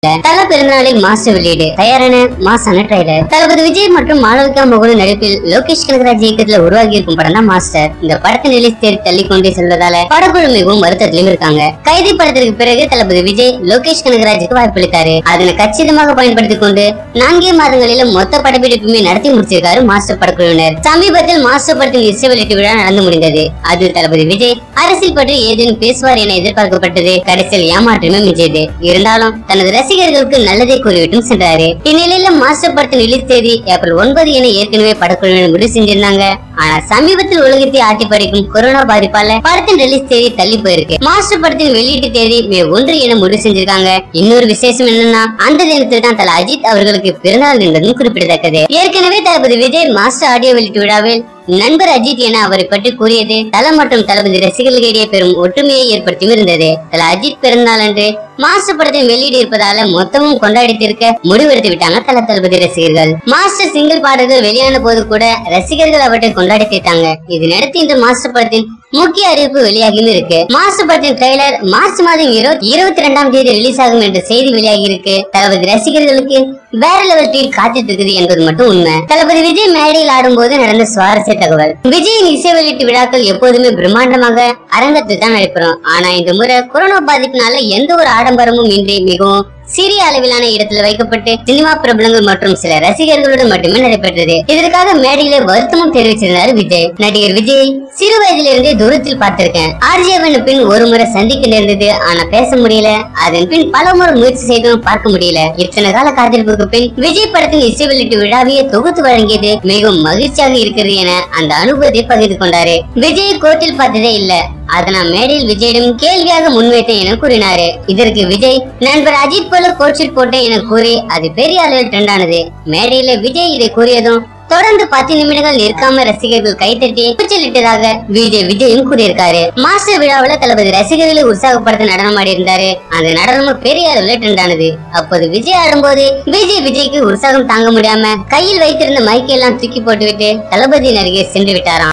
தல பிறந்தநாளில் மாஸ்டர் வெளியீடு தயாரான மாசான ட்ரைலர் தளபதி விஜய் மற்றும் மாளவிகா முகுரு நடிப்பில் லோகேஷ் கனகராஜ் இயக்கத்துல உருவாகி இருக்கும் படம் தான் மாஸ்டர் இந்த படத்தின் ரிலீஸ் தேதி தள்ளி கொண்டே செல்வதால படக்குழு மிகவும் வருத்தத்திலும் இருக்காங்க கைதி படத்திற்கு பிறகு தளபதி விஜய் லோகேஷ் கனகராஜுக்கு வாய்ப்பளித்தாரு அதனை கச்சிதமாக பயன்படுத்திக் கொண்டு நான்கே மாதங்களில மொத்த படப்பிடிப்புமே நடத்தி முடிச்சிருக்காரு மாஸ்டர் படக்குழுவினர் சமீபத்தில் மாஸ்டர் படத்தின் இசை வெளியீட்டு விழா நடந்து முடிந்தது அது தளபதி விஜய் அரசியல் பற்றி ஏதேனும் பேசுவார் என எதிர்பார்க்கப்பட்டது கடைசியில் ஏமாற்றமே மிஞ்சது இருந்தாலும் தனது ரசிகர்களுக்கு நல்லதை கூறிவிட்டும் சென்றாரு இந்நிலையில மாஸ்டர் படத்தின் ரிலீஸ் தேதி ஏப்ரல் ஒன்பது என ஏற்கனவே படக்குழுவினர் முடிவு செஞ்சிருந்தாங்க ஆனா சமீபத்தில் உலகத்தை ஆட்டி பறிக்கும் கொரோனா பாதிப்பால படத்தின் ரிலீஸ் தேதி தள்ளி போயிருக்கு மாஸ்டர் படத்தின் வெளியீட்டு தேதி மே ஒன்று என முடிவு செஞ்சிருக்காங்க இன்னொரு விசேஷம் என்னன்னா அந்த தினத்தில் தான் தல அஜித் அவர்களுக்கு பிறந்தநாள் என்பதும் குறிப்பிடத்தக்கது ஏற்கனவே தளபதி விஜய் மாஸ்டர் ஆடியோ வெளியீட்டு விழாவில் நண்பர் அஜித் என அவரை பற்றி கூறியது தல மற்றும் தளபதி ரசிகர்களிடையே பெரும் ஒற்றுமையை ஏற்படுத்தியும் இருந்தது தல அஜித் பிறந்தநாள் அன்று மாஸ்டர் படத்தின் வெளியீடு இருப்பதால மொத்தமும் கொண்டாடித்திருக்க முடிவெடுத்து விட்டாங்க தல தளபதி ரசிகர்கள் மாஸ்டர் சிங்கிள் பாடல்கள் வெளியான போது கூட ரசிகர்கள் அவற்றை கொண்டாடி தீர்த்தாங்க இதனையடுத்து இன்று மாஸ்டர் படத்தின் முக்கிய அறிவிப்பு வெளியாகியும் இருக்கு மாஸ்டர் படத்தின் ட்ரெய்லர் மார்ச் மாதம் இருபத்தி இருபத்தி ரெண்டாம் தேதி ரிலீஸ் ஆகும் என்ற செய்தி வெளியாகி இருக்கு தளபதி ரசிகர்களுக்கு வேற லெவல் ட்ரீட் காத்துட்டு இருக்குது என்பது மட்டும் உண்மை தளபதி விஜய் மேடையில் ஆடும்போது நடந்த சுவாரஸ்ய தகவல் விஜயின் இசை வெளியீட்டு விழாக்கள் எப்போதுமே பிரம்மாண்டமாக அரங்கத்தில் தான் நடைபெறும் ஆனா இந்த முறை கொரோனா பாதிப்பினால எந்த ஒரு ஆடம்பரமும் இன்றி மிகவும் சிறிய அளவிலான இடத்துல வைக்கப்பட்டு சினிமா பிரபலங்கள் மற்றும் சில ரசிகர்களுடன் மட்டுமே நடைபெற்றது இதற்காக மேடையிலே வருத்தமும் தெரிவிச்சிருந்தார் விஜய் நடிகர் விஜய் சிறு வயதிலிருந்தே தூரத்தில் பார்த்திருக்கேன் ஆர்ஜேவன் பின் ஒரு முறை சந்திக்க நேர்ந்தது ஆனா பேச முடியல அதன் பின் பல முறை முயற்சி செய்தும் பார்க்க முடியல இத்தனை கால காத்திருப்புக்கு பின் விஜய் படத்தின் இசை வெளியீட்டு விழாவையே தொகுத்து வழங்கியது மிகவும் மகிழ்ச்சியாக இருக்கிறது என அந்த அனுபவத்தை பகிர்ந்து கொண்டாரு விஜய் கோர்ட்டில் பார்த்ததே இல்ல அதை நான் மேடையில் விஜயிடம் கேள்வியாக முன்வைத்தேன் என கூறினாரு இதற்கு விஜய் நண்பர் அஜித் போல கோச்சில் போட்டேன் என கூறி அது பெரிய அளவில் ட்ரெண்ட் ஆனது மேடையில விஜய் இதை கூறியதும் தொடர்ந்து பத்து நிமிடங்கள் நிற்காம ரசிகர்கள் கைத்தட்டி கூச்சலிட்டதாக விஜய் விஜயும் கூறியிருக்காரு மாஸ்டர் விழாவுல தளபதி ரசிகர்களை உற்சாகப்படுத்த நடனம் ஆடி இருந்தாரு அந்த நடனமும் பெரிய அளவுல ட்ரெண்ட் ஆனது அப்போது விஜய் ஆடும்போது விஜய் விஜய்க்கு உற்சாகம் தாங்க முடியாம கையில் வைத்திருந்த மைக்கெல்லாம் தூக்கி போட்டுவிட்டு தளபதியின் அருகே சென்று விட்டாராம்